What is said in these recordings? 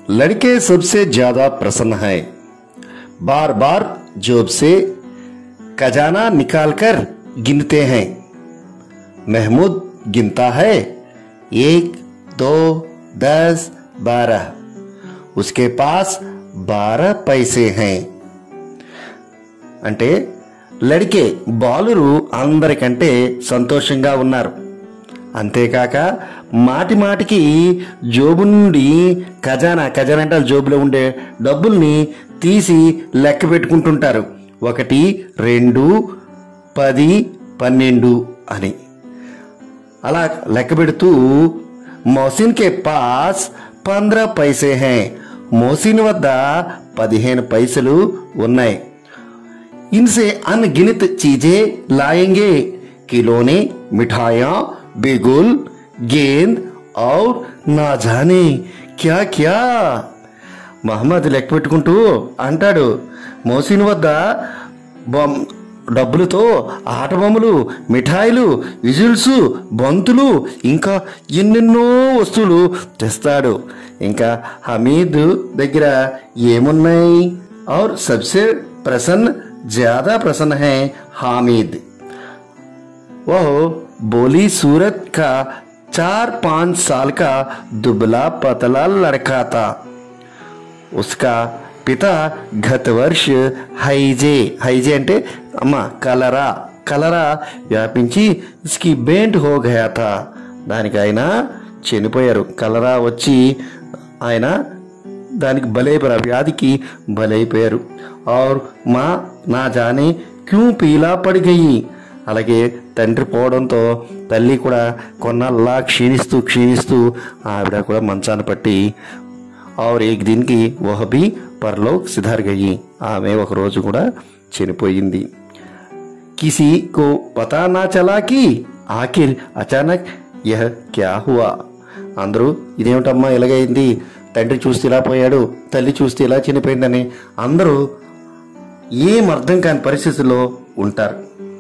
लड़के सबसे ज्यादा प्रसन्न है बार बार जोब से खजाना निकालकर गिनते हैं महमूद गिनता है एक दो दस बारह उसके पास बारह पैसे हैं అంటే లడికే బాలురు అందరికంటే సంతోషంగా ఉన్నారు అంతేకాక మాటి మాటికి జోబు నుండి ఖజానా ఖజానా అంటే జోబులో ఉండే డబ్బుల్ని తీసి లెక్క పెట్టుకుంటుంటారు ఒకటి రెండు పది పన్నెండు అని అలా లెక్క పెడుతూ మోసిన్ కే పాస్ పంద్ర పైసే హే మోసిన్ వద్ద పదిహేను పైసలు ఉన్నాయి इनसे अनगिनत चीजें लाएंगे खिलौने मिठाइयाँ बिगुल गेंद और ना जाने क्या क्या మహమ్మద్ లెక్క పెట్టుకుంటూ అంటాడు మోసిన్ వద్ద బొమ్ డబ్బులతో ఆట బొమ్మలు మిఠాయిలు విజిల్స్ బంతులు ఇంకా ఎన్నెన్నో వస్తువులు తెస్తాడు ఇంకా హమీద్ దగ్గర ఏమున్నాయి और सबसे प्रसन्न ज्यादा प्रसन्न है हामिद वह बोली सूरत का चार पांच साल का दुबला पतला लड़का था उसका पिता गत वर्ष హైజే హైజే అంటే అమ్మ కలరా కలరా వ్యాపించి ఇస్కి బెంట్ హో గయా థా దానికి ఆయన చనిపోయారు కలరా వచ్చి ఆయన దానికి బలైపోయారు ఆ వ్యాధికి బలైపోయారు और మా నా జానే క్యూ పీలా పడి గయి అలాగే తండ్రి పోవడంతో తల్లి కూడా కొన్నాళ్ళలా క్షీణిస్తూ క్షీణిస్తూ ఆవిడ కూడా మంచాన పట్టి और एक दिन की वह भी परलोक सिधार गई ఆమె ఒక రోజు కూడా చనిపోయింది किसी को पता ना चला कि आखिर अचानक यह क्या हुआ అందరూ ఇదేమిటమ్మా ఇలాగైంది తండ్రి చూస్తే ఇలా పోయాడు తల్లి చూస్తే ఇలా చనిపోయిందని అందరూ ఏం అర్థం కాని పరిస్థితుల్లో ఉంటారు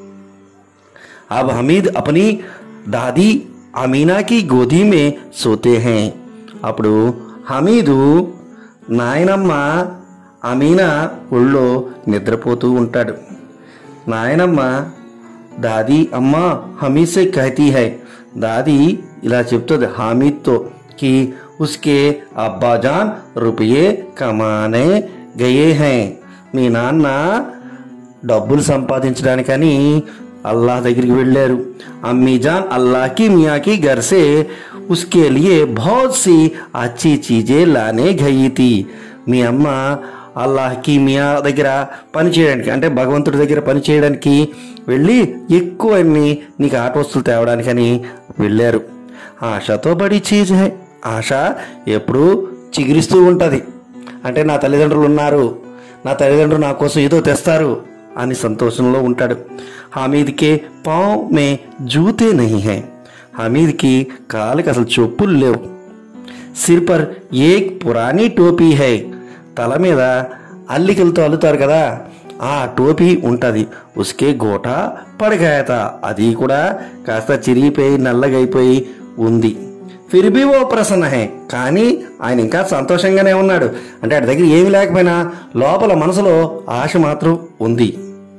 अब हमीद अपनी दादी अमीना की गोदी में सोते हैं అప్పుడు హమీదు నాయనమ్మ అమీనా ఒళ్ళో నిద్రపోతూ ఉంటాడు నాయనమ్మ దాది అమ్మ హమీద్ సే కహతీ హై దాది ఇలా చెప్తుంది హామీద్తో కి ఉస్కే అబ్బాజాన్ రూపాయే కమానే గయే హై మీ నాన్న డబ్బులు సంపాదించడానికని అల్లాహ్ దగ్గరికి వెళ్ళారు అమ్మీ జాన్ అల్లాహ్ కి మియా కి घर से उसके लिए बहुत सी अच्छी चीजें लाने गई थी మీ అమ్మ అల్లాహ్కి మియా దగ్గర పని చేయడానికి అంటే భగవంతుడి దగ్గర పని చేయడానికి వెళ్ళి ఎక్కువ నీకు ఆట వస్తువులు తేవడానికని వెళ్ళారు ఆశతో బడి చీజ్ హై ఆశ ఎప్పుడూ చిగురిస్తూ ఉంటుంది అంటే నా తల్లిదండ్రులు ఉన్నారు నా తల్లిదండ్రులు నా కోసం ఏదో తెస్తారు అని సంతోషంలో ఉంటాడు హామీద్కే పావ్ మే జూతే నహీ హై హమీద్కి కాలికి అసలు చెప్పులు లేవు సిర్ పర్ ఏక్ పురాణి టోపీ హై తల మీద అల్లికలతో అల్లుతారు కదా ఆ టోపీ ఉంటుంది ఉస్కే గోటా పడగాయత అది కూడా కాస్త చిరిగిపోయి నల్లగైపోయి ఉంది ఫిర్బీ ఓ ప్రసన్న హే కానీ ఆయన ఇంకా సంతోషంగానే ఉన్నాడు అంటే ఆడి దగ్గర ఏమీ లేకపోయినా లోపల మనసులో ఆశ మాత్రం ఉంది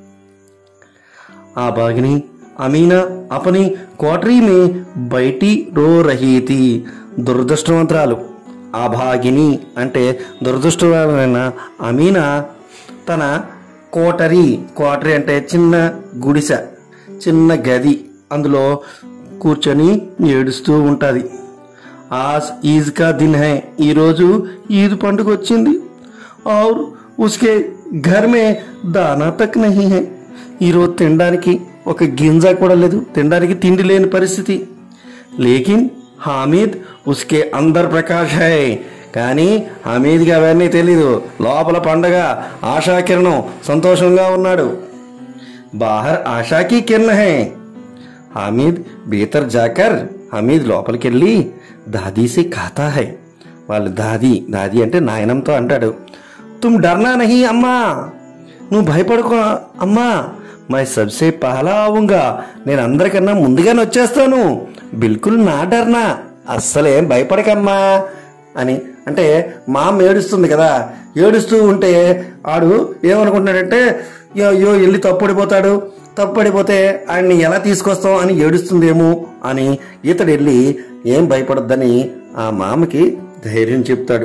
ఆ బాగిని అమీనా అపని కోటరీ మే బయటి రో రహీ థీ దురదృష్టవంతరాలు ఆ భాగిని అంటే దురదృష్టమైన అమీనా తన కోటరీ కోటరీ అంటే చిన్న గుడిసె చిన్న గది అందులో కూర్చొని ఏడుస్తూ ఉంటుంది आज ईद का दिन है ఈరోజు ఈద్ పండుగ వచ్చింది और उसके घर में दाना तक नहीं है ఈరోజు తినడానికి ఒక గింజ కూడా లేదు తినడానికి తిండి లేని పరిస్థితి లేకిన్ హామీద్ ఉస్కే అందర్ ప్రకాష్ హై కానీ హమీద్కి అవన్నీ తెలీదు లోపల పండగ ఆశాకిరణం సంతోషంగా ఉన్నాడు బాహర్ ఆశాకి కిరణ్ హై హామీద్ భీతర్ జాకర్ హమీద్ లోపలికి వెళ్ళి దాదీసి ఖాతా హై వాళ్ళు దాది దాది అంటే నాయనంతో అంటాడు తుమ్ డర్నా నహి అమ్మా నువ్వు భయపడుకో అమ్మా మై సబ్సే పహలా అవుంగా నేను అందరికన్నా ముందుగానే వచ్చేస్తాను బిల్కుల్ నా డర్నా అస్సలేం భయపడకమ్మా అని అంటే మా అమ్మ ఏడుస్తుంది కదా ఏడుస్తూ ఉంటే ఆడు ఏమనుకుంటున్నాడంటే "అయ్యో, అయ్యో వెళ్ళి తప్పుడిపోతాడు తప్పుడిపోతే ఆయన్ని ఎలా తీసుకొస్తాం అని ఏడుస్తుందేమో అని ఇతడు వెళ్ళి ఏం భయపడొద్దని ఆ మామకి ధైర్యం చెప్తాడు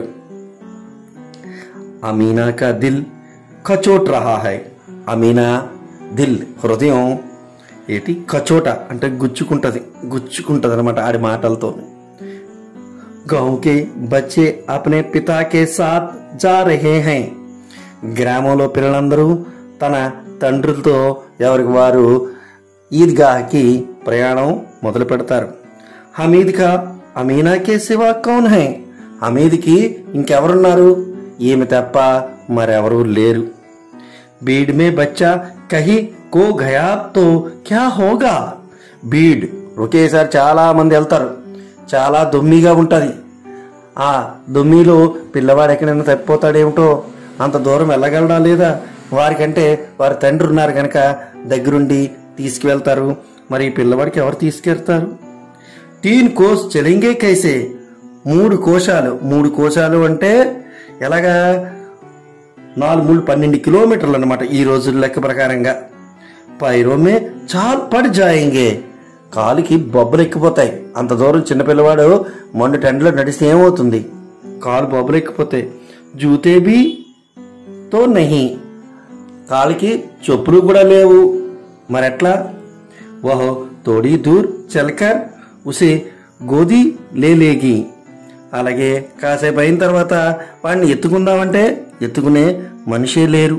అమీనా కా దిల్ కచోట్ రహా హై అమీనా దిల్ హృదయం ఏంటి కచోట అంటే గుచ్చుకుంటది గుచ్చుకుంటది అనమాట ఆడి మాటలతో गांव के बच्चे अपने पिता के साथ जा रहे हैं గ్రామంలో పిల్లలందరూ తన తండ్రులతో ఎవరికి వారు ఈద్గాహ్కి ప్రయాణం మొదలు పెడతారు హమీద్ కా అమీనాకే సివా కౌన్ హై హమీద్కి ఇంకెవరున్నారు ఈమె తప్ప మరెవరూ లేరు బీడ్ మే బచ్చా కహి కో గయా తో క్యా హోగా బీడ్ ఒకేసారి చాలా మంది వెళ్తారు చాలా దుమ్మిగా ఉంటది ఆ దుమ్మిలో పిల్లవాడు ఎక్కడైనా తప్పిపోతాడేమిటో అంత దూరం వెళ్ళగలడా లేదా వారికంటే వారి తండ్రి ఉన్నారు కనుక దగ్గరుండి తీసుకువెళ్తారు మరి ఈ పిల్లవాడికి ఎవరు తీసుకెళ్తారు తీన్ కోస్ చెలింగే కైసే మూడు కోశాలు మూడు కోశాలు అంటే ఎలాగా నాలుగు మూడు పన్నెండు కిలోమీటర్లు అనమాట ఈ రోజు లెక్క ప్రకారంగా పైరోమే చాల్ పడి జాయింగే కాలుకి బొబ్బలు ఎక్కిపోతాయి అంత దూరం చిన్నపిల్లవాడు మొండు టెండలో నడిస్తే ఏమవుతుంది కాలు బొబ్బలు ఎక్కిపోతాయి జూతేబీ తో నహి కాలికి చెప్పులు కూడా లేవు మరెట్లా వహో తోడి దూర్ చల్కర్ ఉసే గోది లేలేగి అలాగే కాసేపు అయిన తర్వాత వాడిని ఎత్తుకుందామంటే ఎత్తుకునే మనిషే లేరు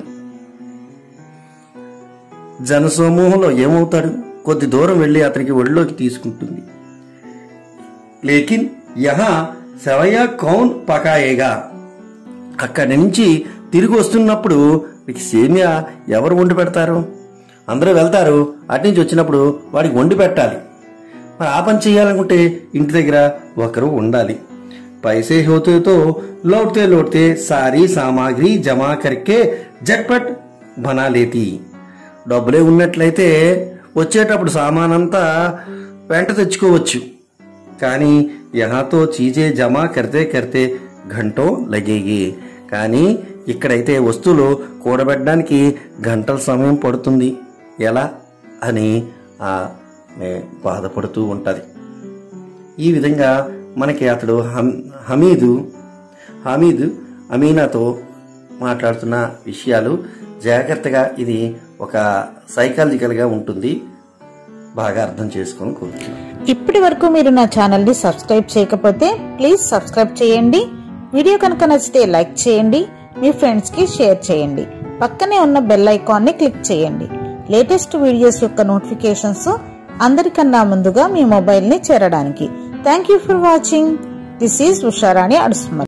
జనసమూహంలో ఏమవుతాడు కొద్ది దూరం వెళ్ళి అతనికి ఒడిలోకి తీసుకుంటుంది లేకిన్ యహా సవయ కౌన్ పకాయేగా అక్కడి నుంచి తిరిగి వస్తున్నప్పుడు మీకు సేమియా ఎవరు వండి పెడతారు అందరూ వెళ్తారు అటు నుంచి వచ్చినప్పుడు వాడికి వండి పెట్టాలి మరి ఆ పని చేయాలనుకుంటే ఇంటి దగ్గర ఒకరు ఉండాలి పైసే హోతేతో లౌట్తే లౌట్తే సారీ సామాగ్రి జమా కరికే జట్పట్ బనా లేతి డబ్బులే ఉన్నట్లయితే వచ్చేటప్పుడు సామానంతా వెంట తెచ్చుకోవచ్చు కానీ యహాతో చీజే జమా కర్తే కర్తే గంటో లగేగి కానీ ఇక్కడైతే వస్తువులు కూడబెట్టడానికి గంటల సమయం పడుతుంది ఎలా అని ఆమె బాధపడుతూ ఉంటుంది ఈ విధంగా మనకి అతడు హమ్ హమీదు హమీద్ అమీనాతో మాట్లాడుతున్న విషయాలు జాగ్రత్తగా ఇది ఒక సైకాలజికల్గా ఉంటుంది బాగా అర్థం చేసుకొని కోరుతున్నాను ఇప్పటి వరకు మీరు నా ఛానల్ ని సబ్స్క్రైబ్ చేయకపోతే ప్లీజ్ సబ్స్క్రైబ్ చేయండి వీడియో కనుక నచ్చితే లైక్ చేయండి మీ ఫ్రెండ్స్ కి షేర్ చేయండి పక్కనే ఉన్న బెల్ ఐకాన్ ని క్లిక్ చేయండి లేటెస్ట్ వీడియోస్ యొక్క నోటిఫికేషన్స్ అందరికన్నా ముందుగా మీ మొబైల్ ని చేరడానికి thank you for watching this is Usharani అడుసుమల్